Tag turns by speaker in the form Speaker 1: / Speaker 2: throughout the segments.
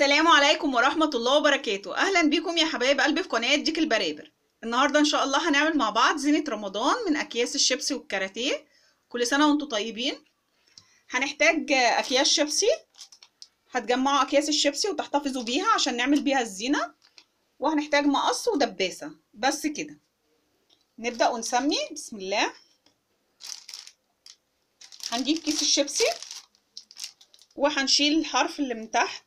Speaker 1: السلام عليكم ورحمة الله وبركاته أهلا بكم يا حبايب قلبي في قناة ديك البرابر النهاردة إن شاء الله هنعمل مع بعض زينة رمضان من أكياس الشيبسي والكاراتيه كل سنة وانتم طيبين هنحتاج أكياس شيبسي هتجمعوا أكياس الشيبسي وتحتفظوا بيها عشان نعمل بيها الزينة وهنحتاج مقص ودباسة بس كده نبدأ ونسمي بسم الله هنجيب كيس الشيبسي وهنشيل الحرف اللي من تحت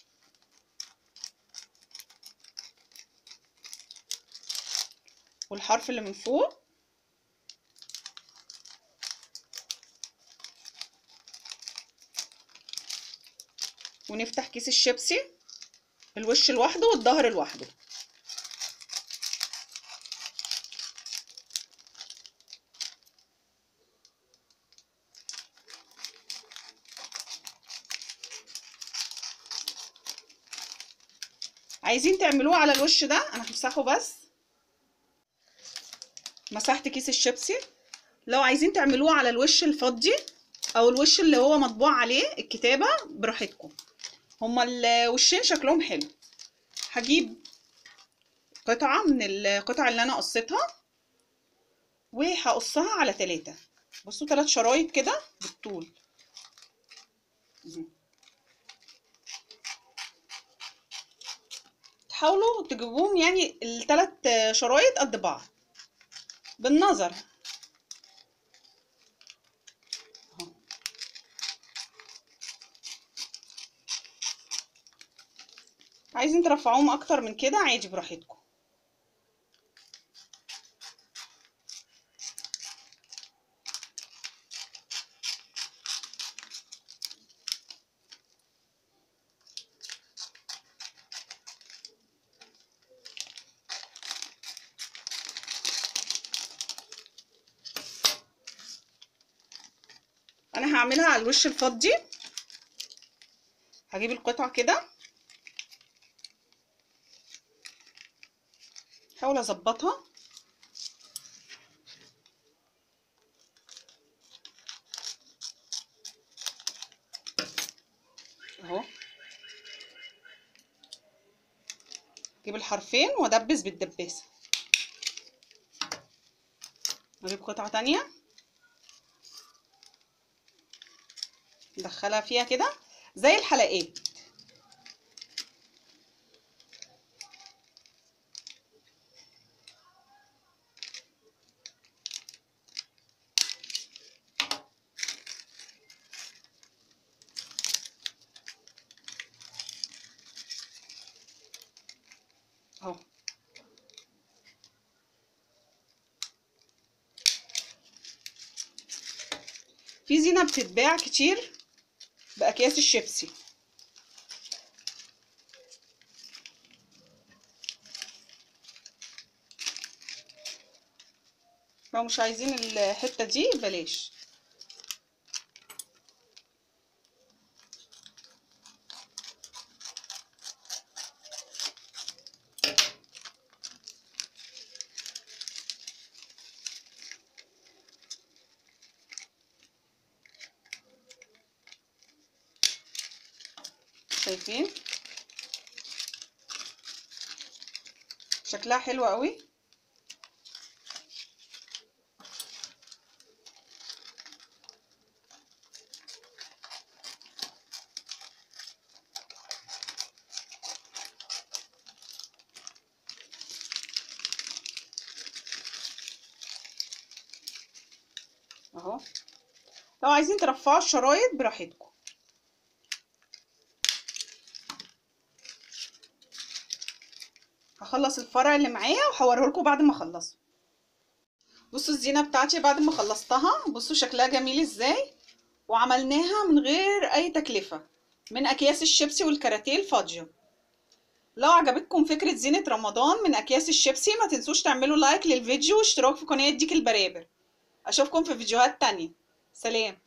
Speaker 1: والحرف اللي من فوق ونفتح كيس الشيبسي الوش لوحده والظهر لوحده عايزين تعملوه على الوش ده انا همسحه بس مسحت كيس الشيبسي لو عايزين تعملوه على الوش الفضي او الوش اللي هو مطبوع عليه الكتابة براحتكم هما الوشين شكلهم حلو هجيب قطعة من القطع اللي انا قصيتها وهقصها على تلاتة بصوا تلات شرايط كده بالطول تحاولوا تجيبوهم يعني التلات شرايط قد بعض بالنظر اهو عايزين ترفعوهم اكتر من كده عادي براحتكم انا هعملها على الوش الفضي هجيب القطعة كده احاول اظبطها اهو اجيب الحرفين وادبس بالدباسة اجيب قطعة تانية ندخلها فيها كده زي الحلقات اهو في زينة بتتباع كتير بأكياس الشيبسي لو مش عايزين الحتة دي بلاش شايفين شكلها حلو قوي اهو لو عايزين ترفعوا الشرايط براحتكم هخلص الفرع اللي معايا وهوريه لكم بعد ما اخلصه بصوا الزينه بتاعتي بعد ما خلصتها بصوا شكلها جميل ازاي وعملناها من غير اي تكلفه من اكياس الشيبسي والكاراتيه الفاضيه لو عجبتكم فكره زينه رمضان من اكياس الشيبسي ما تنسوش تعملوا لايك للفيديو واشتراك في قناه ديك البرابر اشوفكم في فيديوهات تانية سلام